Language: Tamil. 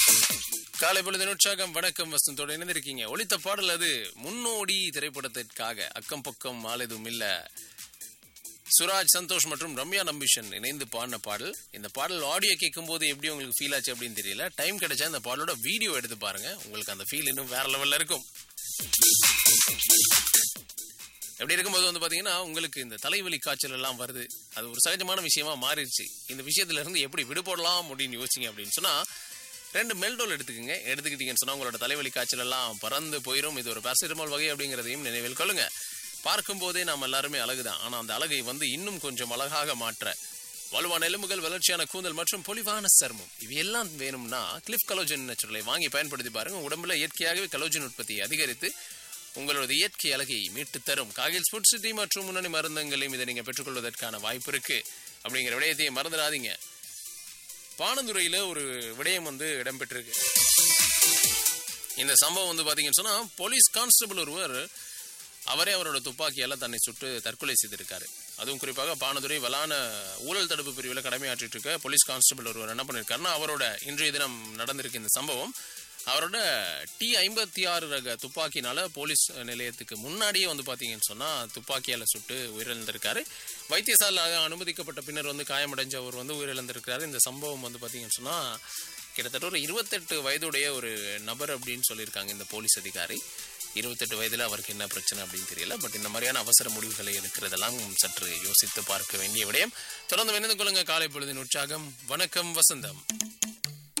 காலை பொழுது உற்சாகம் வணக்கம் வசந்தோட இணைந்திருக்கீங்க ஒளித்த பாடல் அது முன்னோடி திரைப்படத்திற்காக அக்கம் பக்கம் ஆளதும் இல்ல சுராஜ் சந்தோஷ் மற்றும் ரம்யா நம்பிஷன் இணைந்து பாடின பாடல் இந்த பாடல் ஆடியோ கேட்கும் போது எப்படி உங்களுக்கு ஃபீல் ஆச்சு அப்படின்னு தெரியல டைம் கிடைச்சா இந்த பாடலோட வீடியோ எடுத்து பாருங்க உங்களுக்கு அந்த ஃபீல் இன்னும் வேற லெவல்ல இருக்கும் எப்படி இருக்கும்போது வந்து பாத்தீங்கன்னா உங்களுக்கு இந்த தலைவலி காய்ச்சல் எல்லாம் வருது அது ஒரு சகஜமான விஷயமா மாறிடுச்சு இந்த விஷயத்துல இருந்து எப்படி விடுபடலாம் அப்படின்னு யோசிங்க அப்படின்னு சொன்னா ரெண்டு மெல்டோல் எடுத்துக்கங்க எடுத்துக்கிட்டீங்கன்னு சொன்னா உங்களோட தலைவலி காய்ச்சல் எல்லாம் பறந்து போயிடும் இது ஒரு பாசிட்டமால் வகை அப்படிங்கிறதையும் நினைவில் கொள்ளுங்க பார்க்கும் போதே நாம் எல்லாருமே அழகுதான் ஆனா அந்த அழகை வந்து இன்னும் கொஞ்சம் அழகாக மாற்ற வலுவான எலும்புகள் வளர்ச்சியான கூந்தல் மற்றும் பொலிவான சர்மம் இவையெல்லாம் வேணும்னா கிளிஃப் கலோஜன் நேச்சுரலை வாங்கி பயன்படுத்தி பாருங்க உடம்புல இயற்கையாகவே கலோஜன் உற்பத்தியை அதிகரித்து உங்களோட இயற்கை அழகை மீட்டு தரும் காகில் ஸ்புட் சிட்டி மற்றும் முன்னணி மருந்தங்களையும் இதை நீங்க பெற்றுக்கொள்வதற்கான வாய்ப்பு இருக்கு அப்படிங்கிற விடயத்தையும் மறந்துடாதீங்க பானந்துறையில ஒரு விடயம் வந்து இடம்பெற்றிருக்கு இந்த சம்பவம் வந்து பாத்தீங்கன்னு சொன்னா போலீஸ் கான்ஸ்டபிள் ஒருவர் அவரே அவரோட துப்பாக்கியால தன்னை சுட்டு தற்கொலை செய்திருக்காரு அதுவும் குறிப்பாக பானதுரை வலான ஊழல் தடுப்பு பிரிவில் கடமையாற்றிட்டு இருக்க போலீஸ் கான்ஸ்டபிள் ஒருவர் என்ன பண்ணிருக்காருன்னா அவரோட இன்றைய தினம் நடந்திருக்கு இந்த சம்பவம் அவரோட டி ஐம்பத்தி ஆறு ரக துப்பாக்கினால போலீஸ் நிலையத்துக்கு முன்னாடியே வந்து பாத்தீங்கன்னு சொன்னா துப்பாக்கியால சுட்டு உயிரிழந்திருக்காரு வைத்தியசாலையாக அனுமதிக்கப்பட்ட பின்னர் வந்து காயமடைஞ்ச அவர் வந்து உயிரிழந்திருக்காரு இந்த சம்பவம் வந்து பாத்தீங்கன்னு சொன்னா கிட்டத்தட்ட ஒரு இருபத்தெட்டு வயதுடைய ஒரு நபர் அப்படின்னு சொல்லியிருக்காங்க இந்த போலீஸ் அதிகாரி இருபத்தெட்டு வயதுல அவருக்கு என்ன பிரச்சனை அப்படின்னு தெரியல பட் இந்த மாதிரியான அவசர முடிவுகளை எடுக்கிறதெல்லாம் சற்று யோசித்து பார்க்க வேண்டிய விடயம் தொடர்ந்து வினைந்து கொள்ளுங்க காலை பொழுதின் உற்சாகம் வணக்கம் வசந்தம்